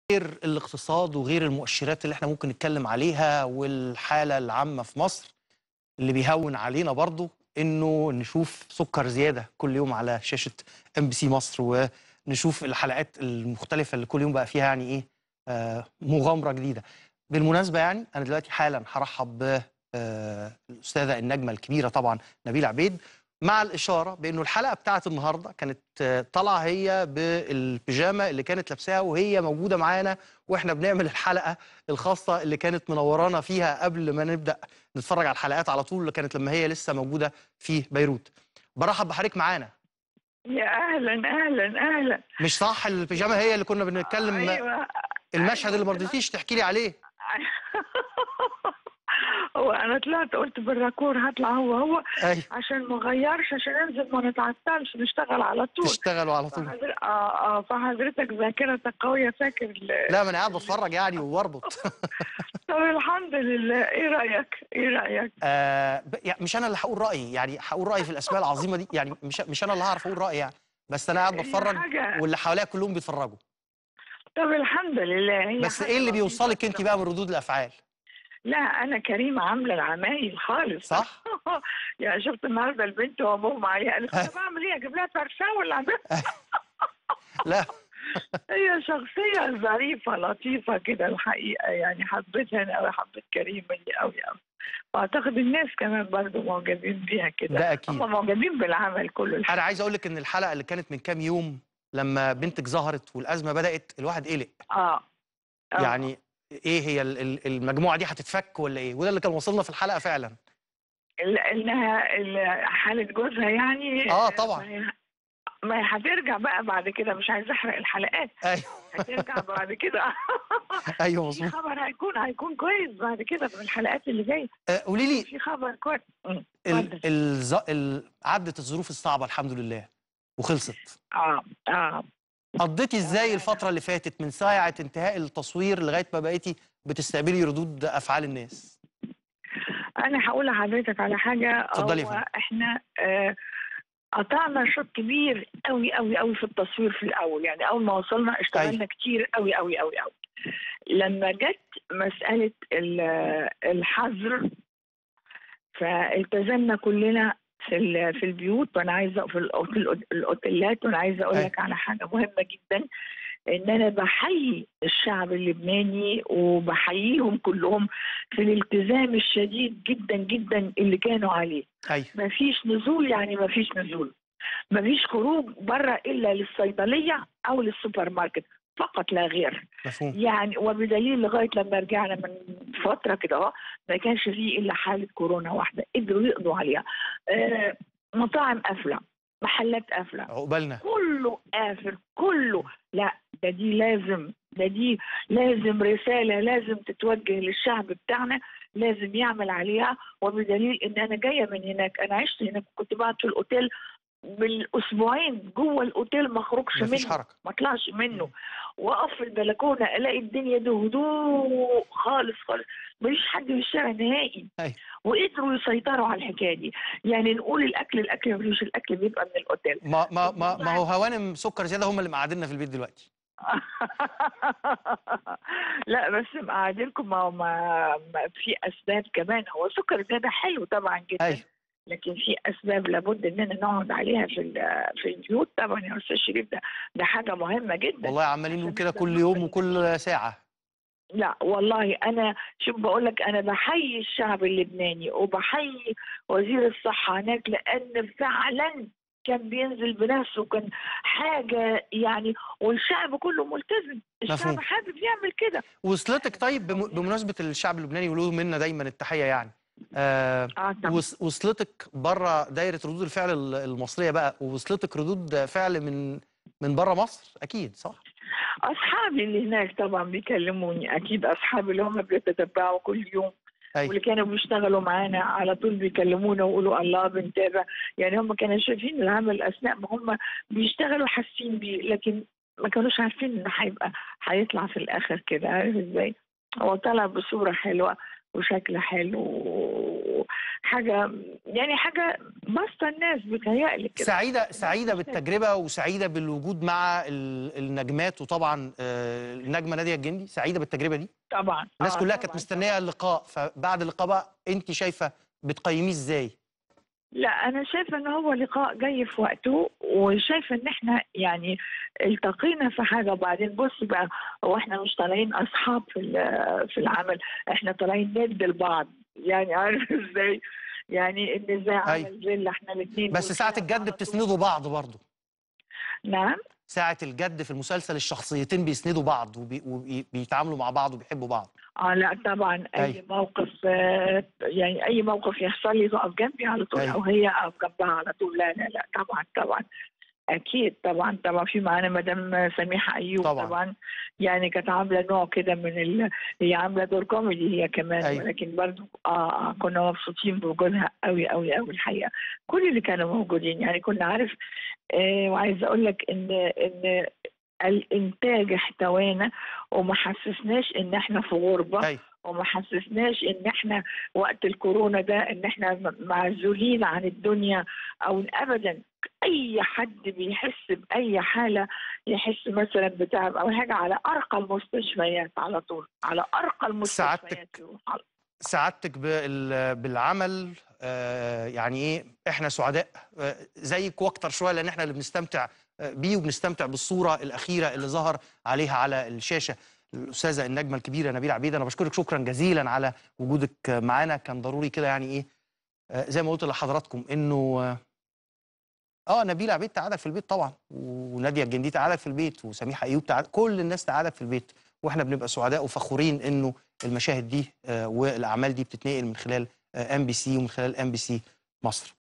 غير الاقتصاد وغير المؤشرات اللي احنا ممكن نتكلم عليها والحالة العامة في مصر اللي بيهون علينا برضو انه نشوف سكر زيادة كل يوم على شاشة ام بي سي مصر ونشوف الحلقات المختلفة اللي كل يوم بقى فيها يعني ايه آه مغامرة جديدة بالمناسبة يعني انا دلوقتي حالا هرحب ب آه الاستاذة النجمة الكبيرة طبعا نبيل عبيد مع الإشارة بأنه الحلقة بتاعت النهاردة كانت آه، طالعة هي بالبيجامة اللي كانت لابساها وهي موجودة معانا وإحنا بنعمل الحلقة الخاصة اللي كانت منورانا فيها قبل ما نبدأ نتفرج على الحلقات على طول اللي كانت لما هي لسه موجودة في بيروت برحب بحضرتك معانا يا اهلا اهلا اهلا مش صح البيجامة هي اللي كنا بنتكلم ايوه المشهد اللي ما رضيتيش تحكي لي عليه هو انا طلعت قلت بالراكور هطلع هو هو أيوه عشان ما اغيرش عشان انزل ما نتعطلش نشتغل على طول تشتغلوا على طول فحضر... اه اه فحضرتك ذاكرتك قويه فاكر ال... لا ما انا قاعد بتفرج يعني واربط طب الحمد لله ايه رايك ايه رايك آه ب- يعني مش انا اللي هقول رايي يعني هقول رايي في الاسماء العظيمه دي يعني مش مش انا اللي هعرف اقول رايي يعني بس انا قاعد هي بتفرج حاجة- واللي حواليا كلهم بيتفرجوا طب الحمد لله هي بس حاجة ايه اللي لطيفة بيوصلك انت بصراحة. بقى من ردود الافعال لا انا كريمه عامله العمايل خالص صح يعني شفت النهارده البنت وابوها معايا قالت انا بعمل ايه اجيب لها فرشه ولا اعمل لا هي شخصية ظريفة لطيفة كده الحقيقة يعني حبيتها أنا أوي حبيت كريمة دي أوي أوي وأعتقد الناس كمان برضه معجبين بيها كده ده اكيد هم معجبين بالعمل كله انا عايز اقول لك ان الحلقه اللي كانت من كام يوم لما بنتك ظهرت والازمه بدات الواحد قلق آه آه. يعني ايه هي ال- ال- المجموعه دي هتتفك ولا ايه وده اللي كان وصلنا في الحلقه فعلا ال- إنها ال- حالة جوزها يعني آه، طبعاً. ما هي- ما هي هترجع بقى بعد كده مش عايزة أحرق الحلقات ايوه هترجع بعد كده ايوه في مظبوط خبر هيكون هيكون كويس بعد كده في الحلقات اللي جايه آه، قولي لي في خبر كويس أمم، ال- اتفضل. الز... ال... عدت الظروف الصعبه الحمد لله وخلصت اه اه قضيتي ازاي الفترة اللي فاتت من ساعة انتهاء التصوير لغاية ما بقيتي بتستقبلي ردود أفعال الناس؟ انا هقول لحضرتك على حاجه اتفضلي يا هو فندم. احنا آه، قطعنا شوط كبير قوي قوي قوي في التصوير في الاول يعني اول ما وصلنا اشتغلنا كتير قوي قوي قوي قوي لما جت مساله ال- الحظر فالتزمنا كلنا في ال- في البيوت وانا عايزه في الأو- في الأو- الاوتيلات وانا عايزه اقول أي. لك على حاجه مهمه جدا ان انا بحيي الشعب اللبناني وبحييهم كلهم في الالتزام الشديد جدا جدا اللي كانوا عليه أيوه ما فيش نزول يعني ما فيش نزول ما فيش خروج بره الا للصيدليه او للسوبر ماركت فقط لا غير مفهوم يعني وبدليل لغايه لما رجعنا من فتره كده اهو ما كانش فيه الا حاله كورونا واحده قدروا يقضوا عليها آه مطاعم قافله محلات قافله عقبالنا كله قافل كله لا ده دي لازم ده دي لازم رسالة لازم تتوجه للشعب بتاعنا لازم يعمل عليها وبدليل ان انا جاية من هناك انا عشت هناك كنت بقعد في الاوتيل بالاسبوعين جوه الاوتيل ما اخرجش مفيش منه حركة ما اطلعش منه واقف في البلكونه الاقي الدنيا دي هدوء خالص خالص مفيش حد في الشارع نهائي أيوة. وقدروا يسيطروا على الحكايه دي يعني نقول الاكل الاكل مفيش الاكل بيبقى من الاوتيل ما ما ما, ما هو هوانم سكر زيادة هم اللي مقعديننا في البيت دلوقتي لا بس مقعدينكم ما, ما, ما في اسباب كمان هو سكر زياده حلو طبعا جدا أيوه لكن في اسباب لابد اننا نقعد عليها في ال- في البيوت طبعا يا استاذ شريف ده ده حاجه مهمه جدا والله عمالين نقول كده كل يوم وكل ساعة لا والله انا شوف بقول لك انا بحيي الشعب اللبناني وبحيي وزير الصحه هناك لان فعلا كان بينزل بنفسه وكان حاجه يعني والشعب كله ملتزم الشعب مفهوم. حابب يعمل كده وصلتك طيب بم- بمناسبة الشعب اللبناني وله منا دايما التحية يعني آه اه طبعا وص- وصلتك بره دايرة ردود الفعل ال- المصرية بقى ووصلتك ردود فعل من من بره مصر أكيد صح؟ اصحابي اللي هناك طبعا بيكلموني اكيد اصحابي اللي هم بيتتبعوا كل يوم أيوه واللي كانوا بيشتغلوا معانا على طول بيكلمونا ويقولوا الله بنتابع يعني هم كانوا شايفين العمل اثناء ما هم بيشتغلوا حاسين بيه لكن ما كانوش عارفين انه هيبقى هيطلع في الاخر كده عارف ازاي هو طلع بصوره حلوه وشكل حلو حاجه يعني حاجه بسطه الناس بتهيألي كده سعيده سعيده بالتجربه وسعيده بالوجود مع ال- النجمات وطبعا آه، النجمه ناديه الجندي سعيده بالتجربه دي طبعا الناس آه، كلها طبعاً، كانت مستنيه اللقاء فبعد اللقاء بقى انت شايفه بتقيميه ازاي لا انا شايفه ان هو لقاء جاي في وقته وشايفه ان احنا يعني التقينا في حاجه وبعدين بص بقى هو احنا مش طالعين اصحاب في ال- في العمل احنا طالعين ند لبعض يعني عارف ازاي يعني ان ازاي أيوة. عمل فيلا احنا الاثنين بس ساعه الجد بتسندوا بعض برضه نعم ساعه الجد في المسلسل الشخصيتين بيسندوا بعض وبيتعاملوا مع بعض وبيحبوا بعض اه لا طبعا اي أيوة. موقف آه، يعني اي موقف يحصل لي تقف جنبي على طول أيوة. او هي اقف جنبها على طول لا لا لا طبعا طبعا اكيد طبعا طبعا في معانا مدام سميحه ايوب طبعاً. طبعا يعني كانت عامله نوع كده من ال... هي عامله دور كوميدي هي كمان أيوة. ولكن برضو اه آه، كنا مبسوطين بوجودها قوي قوي قوي الحقيقه كل اللي كانوا موجودين يعني كنا عارف آه وعايزه اقول لك ان ان الانتاج احتوانا وما حسسناش ان احنا في غربه ايوه وما حسسناش ان احنا وقت الكورونا ده ان احنا م- معزولين عن الدنيا او إن ابدا اي حد بيحس باي حاله يحس مثلا بتعب او حاجه على ارقى المستشفيات على طول على ارقى المستشفيات سعادتك. يروح على- سعادتك بال- بالعمل آه، يعني ايه احنا سعداء آه، زيك واكتر شويه لان احنا اللي بنستمتع آه، بيه وبنستمتع بالصوره الاخيره اللي ظهر عليها على الشاشه الاستاذه النجمه الكبيره نبيله عبيد انا بشكرك شكرا جزيلا على وجودك معانا كان ضروري كده يعني ايه آه، زي ما قلت لحضراتكم انه آه، اه نبيله عبيد تقعدك في البيت طبعا وناديه الجندي تقعدك في البيت وسميحه ايوب تقعد كل الناس تقعدك في البيت واحنا بنبقى سعداء وفخورين انه المشاهد دي آه، والاعمال دي بتتنقل من خلال ام بي سي ومن خلال ام بي سي مصر